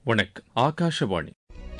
வணக்கம் ஆகாஷவாணி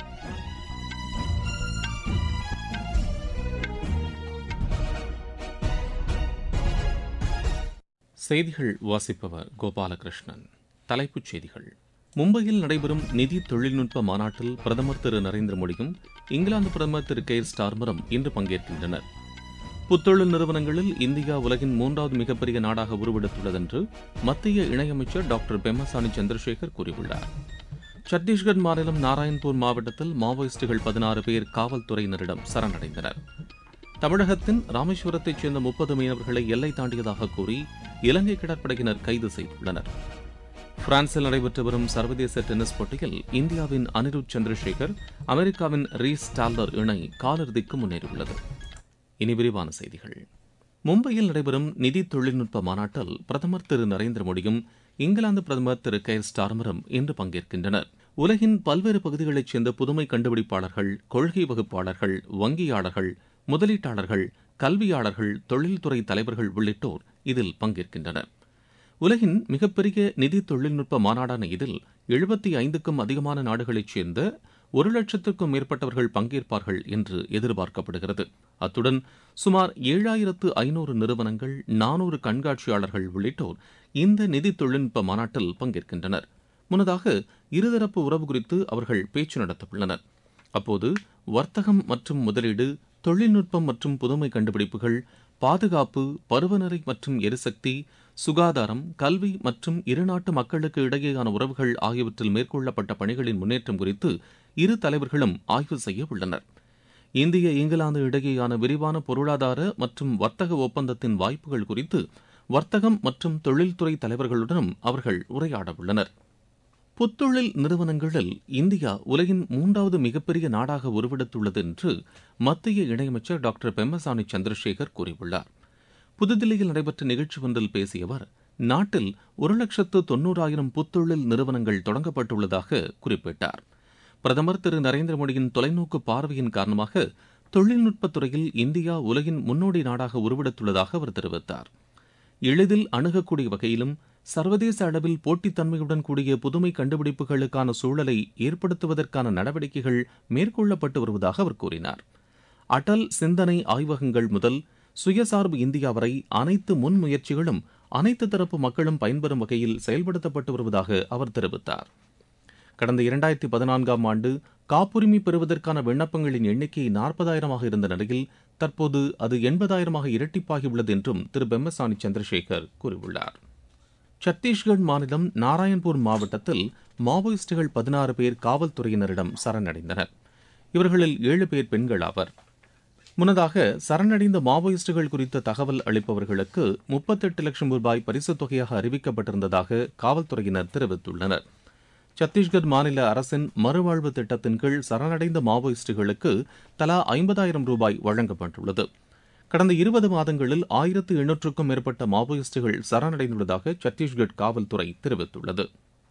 செய்திகள் வாசிப்பவர் கோபாலகிருஷ்ணன் தலைப்புச் செய்திகள் மும்பையில் நடைபெறும் நிதி தொழில்நுட்ப மாநாட்டில் பிரதமர் திரு நரேந்திர மோடியும் இங்கிலாந்து பிரதமர் திரு கெய்ர் ஸ்டார்மரும் இன்று பங்கேற்கின்றனர் புத்தொழில் நிறுவனங்களில் இந்தியா உலகின் மூன்றாவது மிகப்பெரிய நாடாக உருவெடுத்துள்ளது என்று மத்திய இணையமைச்சர் டாக்டர் பெம்மசானி சந்திரசேகர் கூறியுள்ளார் சத்தீஸ்கர் மாநிலம் நாராயண்பூர் மாவட்டத்தில் மாவோயிஸ்டுகள் பதினாறு பேர் காவல்துறையினரிடம் சரணடைந்தனர் தமிழகத்தின் ராமேஸ்வரத்தைச் சேர்ந்த முப்பது மீனவர்களை எல்லை தாண்டியதாக கூறி இலங்கை கடற்படையினர் கைது செய்துள்ளனர் பிரான்சில் நடைபெற்று வரும் சர்வதேச டென்னிஸ் போட்டியில் இந்தியாவின் அனிருத் சந்திரசேகர் அமெரிக்காவின் ரீஸ் டால்லர் இணை காலிறுதிக்கு முன்னேறியுள்ளது இனி விரிவான செய்திகள் மும்பையில் நடைபெறும் நிதி தொழில்நுட்ப மாநாட்டில் பிரதமர் திரு நரேந்திர மோடியும் இங்கிலாந்து பிரதமர் திரு கெயர் ஸ்டார்மரும் இன்று பங்கேற்கின்றனர் உலகின் பல்வேறு பகுதிகளைச் சேர்ந்த புதுமை கண்டுபிடிப்பாளர்கள் கொள்கை வகுப்பாளர்கள் வங்கியாளர்கள் முதலீட்டாளர்கள் கல்வியாளர்கள் தொழில்துறை தலைவர்கள் உள்ளிட்டோர் இதில் பங்கேற்கின்றனர் உலகின் மிகப்பெரிய நிதி தொழில்நுட்ப மாநாடான இதில் எழுபத்தி ஐந்துக்கும் அதிகமான நாடுகளைச் சேர்ந்த ஒரு லட்சத்திற்கும் மேற்பட்டவர்கள் பங்கேற்பார்கள் என்று எதிர்பார்க்கப்படுகிறது அத்துடன் சுமார் ஏழாயிரத்து ஐநூறு நிறுவனங்கள் நானூறு கண்காட்சியாளர்கள் உள்ளிட்டோர் இந்த நிதி தொழில்நுட்ப மாநாட்டில் பங்கேற்கின்றனர் முன்னதாக இருதரப்பு உறவு குறித்து அவர்கள் பேச்சு நடத்தவுள்ளனர் அப்போது வர்த்தகம் மற்றும் முதலீடு தொழில்நுட்பம் மற்றும் புதுமை கண்டுபிடிப்புகள் பாதுகாப்பு பருவநிலை மற்றும் எரிசக்தி சுகாதாரம் கல்வி மற்றும் இருநாட்டு மக்களுக்கு இடையேயான உறவுகள் ஆகியவற்றில் மேற்கொள்ளப்பட்ட பணிகளின் முன்னேற்றம் குறித்து இரு தலைவர்களும் ஆய்வு செய்ய உள்ளனர் இந்திய இங்கிலாந்து இடையேயான விரிவான பொருளாதார மற்றும் வர்த்தக ஒப்பந்தத்தின் வாய்ப்புகள் குறித்து வர்த்தகம் மற்றும் தொழில்துறை தலைவர்களுடனும் அவர்கள் உரையாட உள்ளனர் புத்தொழில் நிறுவனங்களில் இந்தியா உலகின் மூன்றாவது மிகப்பெரிய நாடாக உருவெடுத்துள்ளது என்று மத்திய இணையமைச்சர் டாக்டர் பெம்மசானி சந்திரசேகர் கூறியுள்ளார் புதுதில்லியில் நடைபெற்ற நிகழ்ச்சி ஒன்றில் பேசிய அவர் நாட்டில் ஒரு லட்சத்து தொன்னூறாயிரம் புத்தொழில் நிறுவனங்கள் தொடங்கப்பட்டுள்ளதாக குறிப்பிட்டார் பிரதமர் திரு நரேந்திர மோடியின் தொலைநோக்கு பார்வையின் காரணமாக தொழில்நுட்பத்துறையில் இந்தியா உலகின் முன்னோடி நாடாக உருவெடுத்துள்ளதாக அவர் தெரிவித்தார் எளிதில் அணுகக்கூடிய வகையிலும் சர்வதேச அளவில் போட்டித்தன்மையுடன் கூடிய புதுமை கண்டுபிடிப்புகளுக்கான சூழலை ஏற்படுத்துவதற்கான நடவடிக்கைகள் மேற்கொள்ளப்பட்டு வருவதாக அவர் கூறினார் அடல் சிந்தனை ஆய்வகங்கள் முதல் சுயசார்பு இந்தியா வரை அனைத்து முன்முயற்சிகளும் அனைத்து தரப்பு மக்களும் பயன்பெறும் வகையில் செயல்படுத்தப்பட்டு வருவதாக அவர் தெரிவித்தார் கடந்த இரண்டாயிரத்தி பதினான்காம் ஆண்டு காப்புரிமை பெறுவதற்கான விண்ணப்பங்களின் எண்ணிக்கை நாற்பதாயிரமாக இருந்த நிலையில் தற்போது அது எண்பதாயிரமாக இரட்டிப்பாகியுள்ளது என்றும் திரு பெம்மசானி சந்திரசேகர் கூறியுள்ளார் சத்தீஸ்கர் மாநிலம் நாராயண்பூர் மாவட்டத்தில் மாவோயிஸ்டுகள் பதினாறு பேர் காவல்துறையினரிடம் சரணடைந்தனர் இவர்களில் ஏழு பேர் பெண்கள் ஆவர் முன்னதாக சரணடைந்த மாவோயிஸ்டுகள் குறித்த தகவல் அளிப்பவர்களுக்கு முப்பத்தெட்டு லட்சம் ரூபாய் பரிசுத் தொகையாக அறிவிக்கப்பட்டிருந்ததாக காவல்துறையினர் தெரிவித்துள்ளனர் சத்தீஸ்கர் மாநில அரசின் மறுவாழ்வு திட்டத்தின் கீழ் சரணடைந்த மாவோயிஸ்டுகளுக்கு தலா ஐம்பதாயிரம் ரூபாய் வழங்கப்பட்டுள்ளது கடந்த இருபது மாதங்களில் ஆயிரத்து எண்ணூற்றுக்கும் மேற்பட்ட மாவோயிஸ்டுகள் சரணடைந்துள்ளதாக சத்தீஸ்கர் காவல்துறை தெரிவித்துள்ளது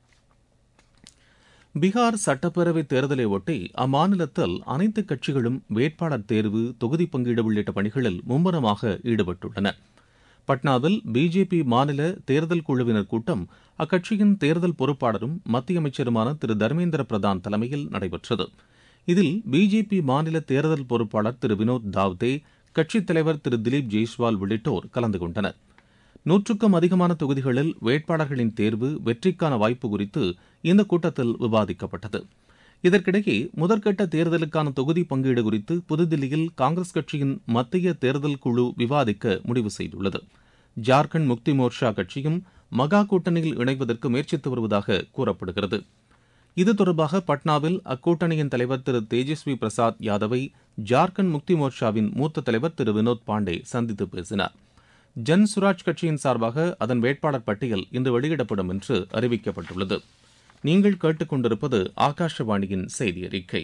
பீகார் சட்டப்பேரவைத் தேர்தலை ஒட்டி அம்மாநிலத்தில் அனைத்து கட்சிகளும் வேட்பாளர் தேர்வு தொகுதி பங்கீடு உள்ளிட்ட பணிகளில் மும்முரமாக ஈடுபட்டுள்ளன பட்னாவில் பிஜேபி மாநில தேர்தல் குழுவினர் கூட்டம் அக்கட்சியின் தேர்தல் பொறுப்பாளரும் மத்திய அமைச்சருமான திரு தர்மேந்திர பிரதான் தலைமையில் நடைபெற்றது இதில் பிஜேபி மாநில தேர்தல் பொறுப்பாளர் திரு வினோத் தாவ்தே கட்சித் தலைவர் திரு திலீப் ஜெய்ஸ்வால் உள்ளிட்டோர் கலந்து கொண்டனர் நூற்றுக்கும் அதிகமான தொகுதிகளில் வேட்பாளர்களின் தேர்வு வெற்றிக்கான வாய்ப்பு குறித்து இந்த கூட்டத்தில் விவாதிக்கப்பட்டது இதற்கிடையே முதற்கட்ட தேர்தலுக்கான தொகுதி பங்கீடு குறித்து புதுதில்லியில் காங்கிரஸ் கட்சியின் மத்திய தேர்தல் குழு விவாதிக்க முடிவு செய்துள்ளது ஜார்க்கண்ட் முக்தி மோர்ச்சா கட்சியும் மகா கூட்டணியில் இணைவதற்கு முயற்சித்து வருவதாக கூறப்படுகிறது இது தொடர்பாக பட்னாவில் அக்கூட்டணியின் தலைவர் திரு தேஜஸ்வி பிரசாத் யாதவை ஜார்க்கண்ட் முக்தி மோர்ச்சாவின் மூத்த தலைவர் திரு வினோத் பாண்டே சந்தித்து பேசினார் ஜன் சுராஜ் கட்சியின் சார்பாக அதன் வேட்பாளர் பட்டியல் இன்று வெளியிடப்படும் என்று அறிவிக்கப்பட்டுள்ளது நீங்கள் கேட்டுக்கொண்டிருப்பது ஆகாஷவாணியின் செய்தி அறிக்கை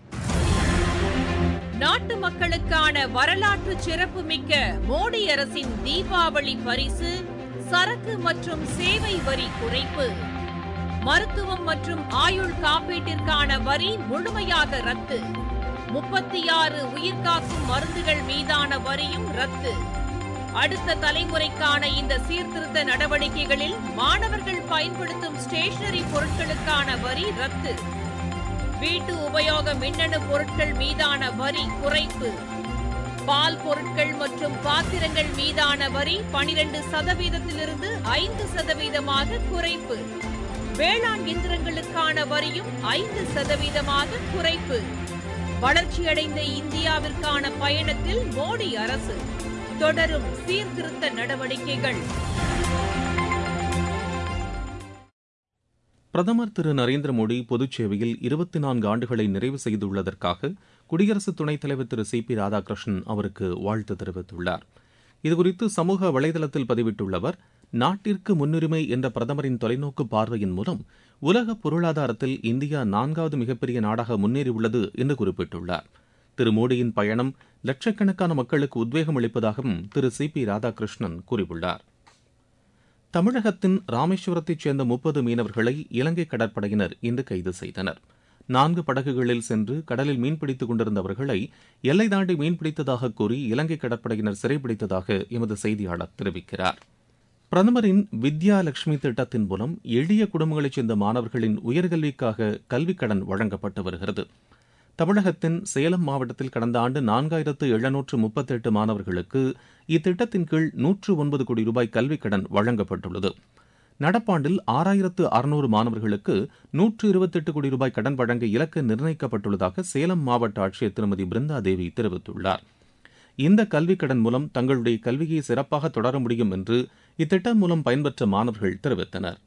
நாட்டு மக்களுக்கான வரலாற்று சிறப்புமிக்க மோடி அரசின் தீபாவளி பரிசு சரக்கு மற்றும் சேவை வரி குறைப்பு மருத்துவம் மற்றும் ஆயுள் காப்பீட்டிற்கான வரி முழுமையாக ரத்து முப்பத்தி ஆறு உயிர்காக்கும் மருந்துகள் மீதான வரியும் ரத்து அடுத்த தலைமுறைக்கான இந்த சீர்திருத்த நடவடிக்கைகளில் மாணவர்கள் பயன்படுத்தும் ஸ்டேஷனரி பொருட்களுக்கான வரி ரத்து வீட்டு உபயோக மின்னணு பொருட்கள் மீதான வரி குறைப்பு பால் பொருட்கள் மற்றும் பாத்திரங்கள் மீதான வரி பனிரெண்டு சதவீதத்திலிருந்து ஐந்து சதவீதமாக குறைப்பு வேளாண் இயந்திரங்களுக்கான வரியும் ஐந்து சதவீதமாக குறைப்பு வளர்ச்சியடைந்த இந்தியாவிற்கான பயணத்தில் மோடி அரசு தொடரும் சீர்திருத்த நடவடிக்கைகள் பிரதமர் திரு நரேந்திர மோடி பொதுச் சேவையில் இருபத்தி நான்கு ஆண்டுகளை நிறைவு செய்துள்ளதற்காக குடியரசு துணைத் தலைவர் திரு சி பி ராதாகிருஷ்ணன் அவருக்கு வாழ்த்து தெரிவித்துள்ளார் இதுகுறித்து சமூக வலைதளத்தில் பதிவிட்டுள்ள அவர் நாட்டிற்கு முன்னுரிமை என்ற பிரதமரின் தொலைநோக்கு பார்வையின் மூலம் உலக பொருளாதாரத்தில் இந்தியா நான்காவது மிகப்பெரிய நாடாக முன்னேறியுள்ளது என்று குறிப்பிட்டுள்ளார் திரு மோடியின் பயணம் லட்சக்கணக்கான மக்களுக்கு உத்வேகம் அளிப்பதாகவும் திரு சி பி ராதாகிருஷ்ணன் கூறியுள்ளார் தமிழகத்தின் ராமேஸ்வரத்தைச் சேர்ந்த முப்பது மீனவர்களை இலங்கை கடற்படையினர் இன்று கைது செய்தனர் நான்கு படகுகளில் சென்று கடலில் மீன்பிடித்துக் கொண்டிருந்தவர்களை எல்லை தாண்டி மீன்பிடித்ததாக கூறி இலங்கை கடற்படையினர் சிறைபிடித்ததாக எமது செய்தியாளர் தெரிவிக்கிறார் பிரதமரின் வித்யா லட்சுமி திட்டத்தின் மூலம் எளிய குடும்பங்களைச் சேர்ந்த மாணவர்களின் உயர்கல்விக்காக கல்விக் கடன் வழங்கப்பட்டு வருகிறது தமிழகத்தின் சேலம் மாவட்டத்தில் கடந்த ஆண்டு நான்காயிரத்து எழுநூற்று முப்பத்தெட்டு மாணவர்களுக்கு இத்திட்டத்தின் கீழ் நூற்று ஒன்பது கோடி ரூபாய் கல்விக் கடன் வழங்கப்பட்டுள்ளது நடப்பாண்டில் ஆறாயிரத்து அறுநூறு மாணவர்களுக்கு நூற்று இருபத்தெட்டு கோடி ரூபாய் கடன் வழங்க இலக்கு நிர்ணயிக்கப்பட்டுள்ளதாக சேலம் மாவட்ட ஆட்சியர் திருமதி பிருந்தா தேவி தெரிவித்துள்ளார் இந்த கல்விக் கடன் மூலம் தங்களுடைய கல்வியை சிறப்பாக தொடர முடியும் என்று இத்திட்டம் மூலம் பயன்பெற்ற மாணவர்கள் தெரிவித்தனர்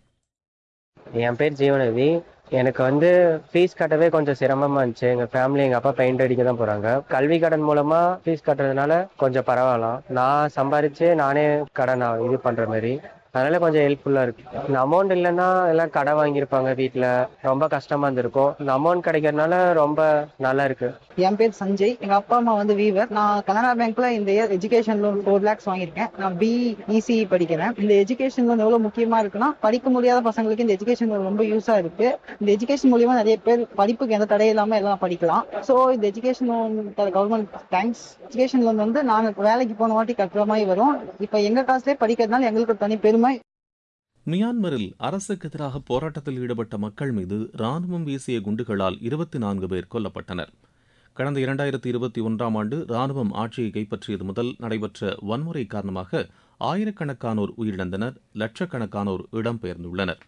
என் பேர் ஜீவனதி எனக்கு வந்து ஃபீஸ் கட்டவே கொஞ்சம் சிரமமா இருந்துச்சு எங்க ஃபேமிலி எங்க அப்பா பெயிண்ட் அடிக்க தான் போறாங்க கல்வி கடன் மூலமா ஃபீஸ் கட்டுறதுனால கொஞ்சம் பரவாயில்ல நான் சம்பாரிச்சு நானே கடன் இது பண்ற மாதிரி அதனால கொஞ்சம் ஹெல்ப்ஃபுல்லா இருக்கு இந்த அமௌண்ட் இல்லைன்னா எல்லாம் கடை வாங்கியிருப்பாங்க வீட்ல ரொம்ப கஷ்டமா இருந்திருக்கும் இந்த அமௌண்ட் கிடைக்கிறதுனால ரொம்ப நல்லா இருக்கு என் பேர் சஞ்சய் எங்க அப்பா அம்மா வந்து வீவர் நான் கனரா பேங்க்ல இந்த year education loan four lakhs வாங்கியிருக்கேன் நான் பிஇசி படிக்கிறேன் இந்த எஜுகேஷன் லோன் எவ்வளவு முக்கியமா இருக்குன்னா படிக்க முடியாத பசங்களுக்கு இந்த எஜுகேஷன் லோன் ரொம்ப யூஸா இருக்கு இந்த எஜுகேஷன் மூலியமா நிறைய பேர் படிப்புக்கு எந்த தடை இல்லாம எல்லாம் படிக்கலாம் ஸோ இந்த education loan government thanks education loan வந்து நாங்க வேலைக்கு போன வாட்டி கட்டுற மாதிரி வரும் இப்ப எங்க காசுலயே படிக்கிறதுனால எங்களுக்கு ஒரு தனி பெருமை மியான்மரில் அரசுக்கு எதிராக போராட்டத்தில் ஈடுபட்ட மக்கள் மீது ராணுவம் வீசிய குண்டுகளால் இருபத்தி நான்கு பேர் கொல்லப்பட்டனர் கடந்த இரண்டாயிரத்தி இருபத்தி ஒன்றாம் ஆண்டு ராணுவம் ஆட்சியை கைப்பற்றியது முதல் நடைபெற்ற வன்முறை காரணமாக ஆயிரக்கணக்கானோர் உயிரிழந்தனர் லட்சக்கணக்கானோர் இடம்பெயர்ந்துள்ளனர்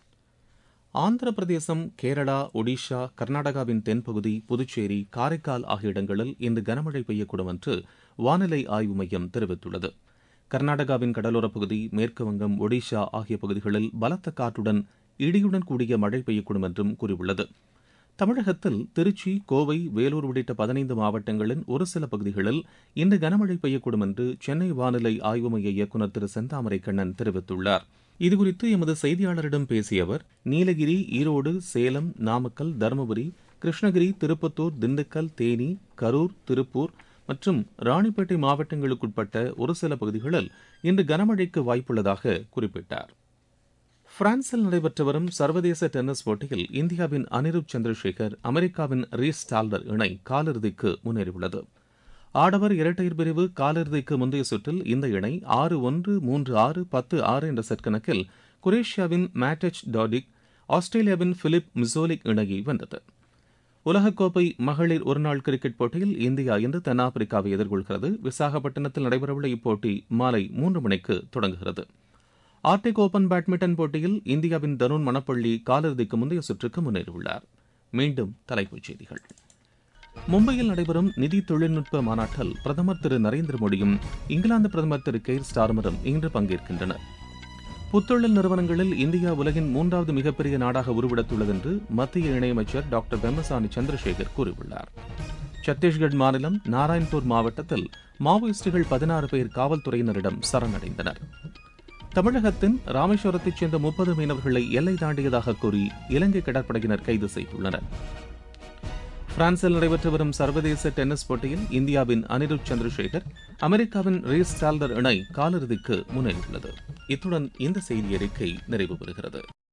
ஆந்திர பிரதேசம் கேரளா ஒடிஷா கர்நாடகாவின் தென்பகுதி புதுச்சேரி காரைக்கால் ஆகிய இடங்களில் இன்று கனமழை பெய்யக்கூடும் என்று வானிலை ஆய்வு மையம் தெரிவித்துள்ளது கர்நாடகாவின் கடலோரப் பகுதி மேற்கு வங்கம் ஒடிஷா ஆகிய பகுதிகளில் பலத்த காற்றுடன் இடியுடன் கூடிய மழை பெய்யக்கூடும் என்றும் கூறியுள்ளது தமிழகத்தில் திருச்சி கோவை வேலூர் உள்ளிட்ட பதினைந்து மாவட்டங்களின் ஒரு சில பகுதிகளில் இன்று கனமழை பெய்யக்கூடும் என்று சென்னை வானிலை ஆய்வு மைய இயக்குநர் திரு செந்தாமரை கண்ணன் தெரிவித்துள்ளார் இதுகுறித்து எமது செய்தியாளரிடம் பேசிய அவர் நீலகிரி ஈரோடு சேலம் நாமக்கல் தருமபுரி கிருஷ்ணகிரி திருப்பத்தூர் திண்டுக்கல் தேனி கரூர் திருப்பூர் மற்றும் ராணிப்பேட்டை மாவட்டங்களுக்குட்பட்ட ஒரு சில பகுதிகளில் இன்று கனமழைக்கு வாய்ப்புள்ளதாக குறிப்பிட்டார் பிரான்சில் நடைபெற்று வரும் சர்வதேச டென்னிஸ் போட்டியில் இந்தியாவின் அனிருத் சந்திரசேகர் அமெரிக்காவின் ரீஸ் டால்டர் இணை காலிறுதிக்கு முன்னேறியுள்ளது ஆடவர் இரட்டையர் பிரிவு காலிறுதிக்கு முந்தைய சுற்றில் இந்த இணை ஆறு ஒன்று மூன்று ஆறு பத்து ஆறு என்ற செட் கணக்கில் குரேஷியாவின் மேட்டச் டாடிக் ஆஸ்திரேலியாவின் பிலிப் மிசோலிக் இணையை வென்றது உலகக்கோப்பை மகளிர் ஒருநாள் கிரிக்கெட் போட்டியில் இந்தியா இன்று தென்னாப்பிரிக்காவை எதிர்கொள்கிறது விசாகப்பட்டினத்தில் நடைபெறவுள்ள இப்போட்டி மாலை மூன்று மணிக்கு தொடங்குகிறது ஆர்டிக் ஓபன் பேட்மிண்டன் போட்டியில் இந்தியாவின் தருண் மணப்பள்ளி காலிறுதிக்கு முந்தைய சுற்றுக்கு முன்னேறியுள்ளார் மீண்டும் தலைப்புச் செய்திகள் மும்பையில் நடைபெறும் நிதி தொழில்நுட்ப மாநாட்டில் பிரதமர் திரு நரேந்திர மோடியும் இங்கிலாந்து பிரதமர் திரு கெய்ர் ஸ்டார்மரும் இன்று பங்கேற்கின்றனர் புத்தொழில் நிறுவனங்களில் இந்தியா உலகின் மூன்றாவது மிகப்பெரிய நாடாக உருவெடுத்துள்ளது என்று மத்திய இணையமைச்சர் டாக்டர் பெம்மசானி சந்திரசேகர் கூறியுள்ளார் சத்தீஸ்கட் மாநிலம் நாராயண்பூர் மாவட்டத்தில் மாவோயிஸ்டுகள் பதினாறு பேர் காவல்துறையினரிடம் சரணடைந்தனர் தமிழகத்தின் ராமேஸ்வரத்தைச் சேர்ந்த முப்பது மீனவர்களை எல்லை தாண்டியதாக கூறி இலங்கை கடற்படையினர் கைது செய்துள்ளனர் பிரான்சில் நடைபெற்று வரும் சர்வதேச டென்னிஸ் போட்டியில் இந்தியாவின் அனிருத் சந்திரசேகர் அமெரிக்காவின் ரீஸ் டால்டர் இணை காலிறுதிக்கு முன்னேறியுள்ளது இத்துடன் இந்த செய்தி அறிக்கை நிறைவு பெறுகிறது